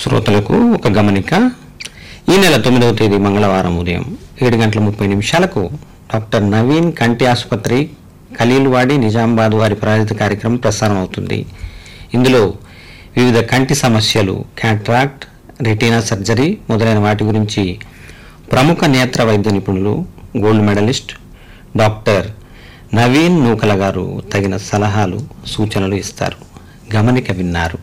శ్రోతలకు ఒక గమనిక ఈ నెల తొమ్మిదవ తేదీ మంగళవారం ఉదయం ఏడు గంటల ముప్పై నిమిషాలకు డాక్టర్ నవీన్ కంటి ఆసుపత్రి ఖలీల్వాడి నిజామాబాద్ వారి ప్రాయోజిత కార్యక్రమం ప్రసారం అవుతుంది ఇందులో వివిధ కంటి సమస్యలు క్యాట్రాక్ట్ రెటీనా సర్జరీ మొదలైన వాటి గురించి ప్రముఖ నేత్ర వైద్య నిపుణులు gold medalist doctor Naveen Nukala గారు తగిన సలహాలు సూచనలు ఇస్తారు గమనిక విన్నారు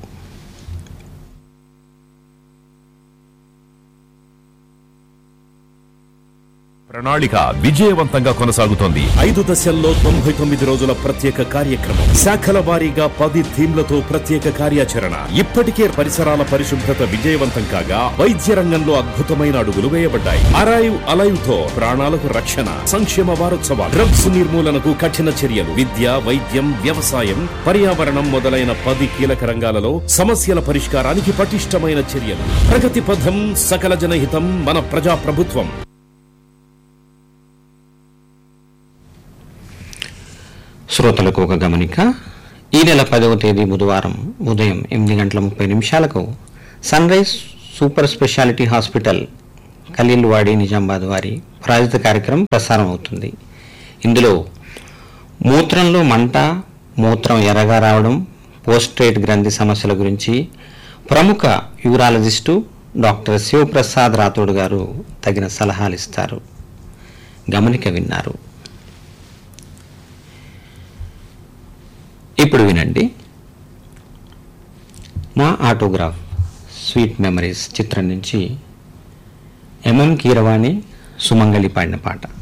ప్రణాళిక విజయవంతంగా కొనసాగుతోంది ఐదు దశల్లో తొంభై తొమ్మిది రోజుల ప్రత్యేక కార్యక్రమం శాఖల వారీగా పది థీమ్లతో ప్రత్యేక కార్యాచరణ ఇప్పటికే పరిసరాల పరిశుభ్రత విజయవంతం కాగా వైద్య రంగంలో అద్భుతమైన అడుగులు వేయబడ్డాయి అరైవ్ అలైవ్ తో ప్రాణాలకు రక్షణ సంక్షేమ వారోత్సవాలు డ్రగ్స్ నిర్మూలనకు కఠిన చర్యలు విద్య వైద్యం వ్యవసాయం పర్యావరణం మొదలైన పది కీలక రంగాలలో సమస్యల పరిష్కారానికి పటిష్టమైన చర్యలు ప్రగతి పథం సకల జనహితం మన ప్రజా ప్రభుత్వం శ్రోతలకు ఒక గమనిక ఈ నెల పదవ తేదీ బుధవారం ఉదయం ఎనిమిది గంటల ముప్పై నిమిషాలకు sunrise super specialty hospital Khaleelwadi Nizamabad వారి ప్రాయోజిత కార్యక్రమం ప్రసారం అవుతుంది ఇందులో మూత్రంలో మంట మూత్రం ఎర్రగా రావడం పోస్ట్రేట్ గ్రంథి సమస్యల గురించి ప్రముఖ యూరాలజిస్టు డాక్టర్ శివప్రసాద్ రాథోడ్ గారు తగిన సలహాలు ఇస్తారు గమనిక విన్నారు ఇప్పుడు వినండి నా ఆటోగ్రాఫ్ స్వీట్ మెమరీస్ చిత్రం నుంచి ఎంఎం కీరవాణి సుమంగళి పాడిన పాట